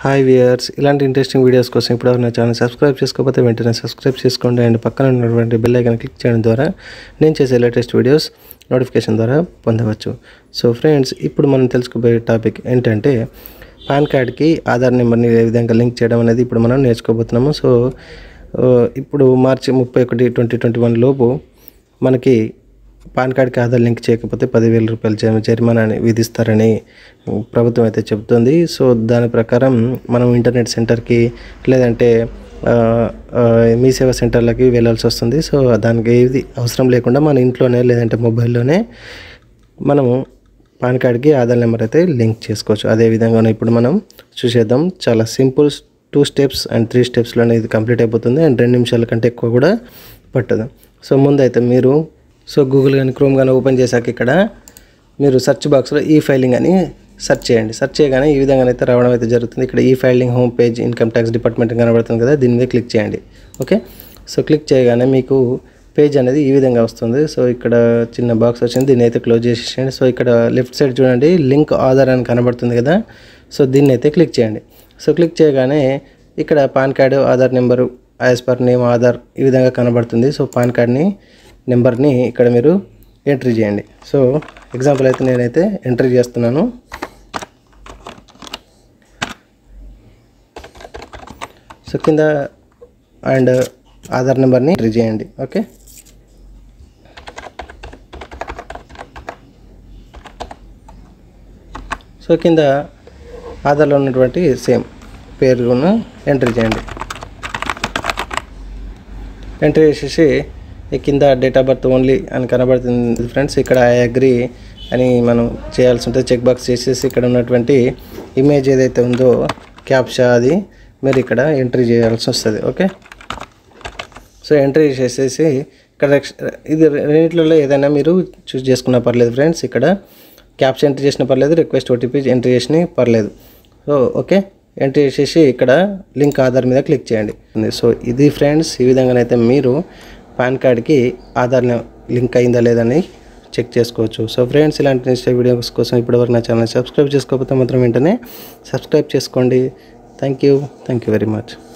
hi viewers ఇలాంటి interesting videos కోసం ఇప్పుడు నా ఛానల్ సబ్స్క్రైబ్ చేసుకోకపోతే వెంటనే సబ్స్క్రైబ్ చేసుకోండి అండ్ పక్కన ఉన్నటువంటి బెల్ ఐకాన్ క్లిక్ చేయడం ద్వారా నేను చేసే లేటెస్ట్ వీడియోస్ నోటిఫికేషన్ ద్వారా పొందవచ్చు సో ఫ్రెండ్స్ ఇప్పుడు మనం తెలుసుకోబోయే టాపిక్ ఏంటంటే పాన్ కార్డ్కి ఆధార్ నెంబర్ని ఏ విధంగా లింక్ చేయడం అనేది ఇప్పుడు మనం నేర్చుకోబోతున్నాము సో ఆ, ఇప్పుడు మార్చి ముప్పై ఒకటి ట్వంటీ ట్వంటీ వన్ లోపు మనకి పాన్ కార్డ్కి ఆధార్ లింక్ చేయకపోతే పదివేల రూపాయలు జరి- జరిమానాని విధిస్తారని ప్రభుత్వం అయితే చెబుతుంది సో దాని ప్రకారం మనం ఇంటర్నెట్ సెంటర్కి లేదంటే ఆ, ఆ, మీ సేవా సెంటర్లకి వెళ్ళాల్సి వస్తుంది సో దానికి ఏది అవసరం లేకుండా మన ఇంట్లోనే లేదంటే మొబైల్లోనే మనము పాన్ కార్డ్కి ఆధార్ నెంబర్ అయితే లింక్ చేసుకోవచ్చు అదే విధంగా ఇప్పుడు మనం చూసేద్దాం చాలా simple two steps and three స్టెప్స్లోనే ఇది కంప్లీట్ అయిపోతుంది అండ్ రెండు నిమిషాల కంటే ఎక్కువ కూడా పట్టదు సో ముందైతే మీరు సో గూగుల్ కానీ క్రోమ్ కానీ ఓపెన్ చేశాక ఇక్కడ మీరు సెర్చ్ బాక్స్లో ఈ ఫైలింగ్ అని సెర్చ్ చేయండి సెర్చ్ చేయగానే ఈ విధంగా అయితే రావడం అయితే జరుగుతుంది ఇక్కడ ఈ filing home page income tax department కనబడుతుంది కదా దీని మీద క్లిక్ చేయండి ఓకే సో క్లిక్ చేయగానే మీకు పేజ్ అనేది ఈ విధంగా వస్తుంది సో ఇక్కడ చిన్న బాక్స్ వచ్చింది దీన్ని అయితే క్లోజ్ చేసేయండి సో ఇక్కడ లెఫ్ట్ సైడ్ చూడండి లింక్ ఆధార్ అని కనబడుతుంది కదా సో దీన్ని అయితే క్లిక్ చేయండి సో క్లిక్ చేయగానే ఇక్కడ PAN card Aadhaar number as per name Aadhaar ఈ విధంగా కనబడుతుంది సో పాన్ కార్డ్ని నెంబర్ని ఇక్కడ మీరు ఎంట్రీ చేయండి సో ఎగ్జాంపుల్ అయితే నేనైతే ఎంట్రీ చేస్తున్నాను సో కింద అండ్ ఆధార్ నెంబర్ని ఎంట్రీ చేయండి ఓకే సో కింద ఆధార్లో ఉన్నటువంటి సేమ్ పేరును ఎంట్రీ చేయండి ఎంట్రీ చేసేసి ఈ కింద డేట్ ఆఫ్ బర్త్ ఓన్లీ అని కనబడుతుంది ఫ్రెండ్స్ ఇక్కడ ఐ అగ్రి అని మనం చేయాల్సి ఉంటుంది చెక్ బాక్స్ చేసేసి ఇక్కడ ఉన్నటువంటి ఇమేజ్ ఏదైతే ఉందో క్యాప్షా అది మీరు ఇక్కడ ఎంట్రీ చేయాల్సి వస్తుంది ఓకే సో ఎంట్రీ చేసేసి ఇక్కడ ఎక్స్- ఇది రెండిట్లలో ఏదైనా మీరు చూస్ చేసుకున్నా పర్లేదు ఫ్రెండ్స్ ఇక్కడ క్యాప్స్ ఎంట్రీ చేసిన పర్లేదు రిక్వెస్ట్ ఓటీపీ ఎంట్రీ చేసిన పర్లేదు సో ఓకే ఎంట్రీ చేసేసి ఇక్కడ లింక్ ఆధార్ మీద క్లిక్ చేయండి సో ఇది ఫ్రెండ్స్ ఈ విధంగానైతే మీరు పాన్ కార్డ్కి ఆధార్ లింక్ అయిందా లేదని చెక్ చేసుకోవచ్చు సో ఫ్రెండ్స్ ఇలాంటి నెక్స్ట్ వీడియోస్ కోసం ఇప్పటివరకు నా ఛానల్ సబ్స్క్రైబ్ చేసుకోకపోతే మాత్రం వెంటనే సబ్స్క్రైబ్ చేసుకోండి thank you thank you very much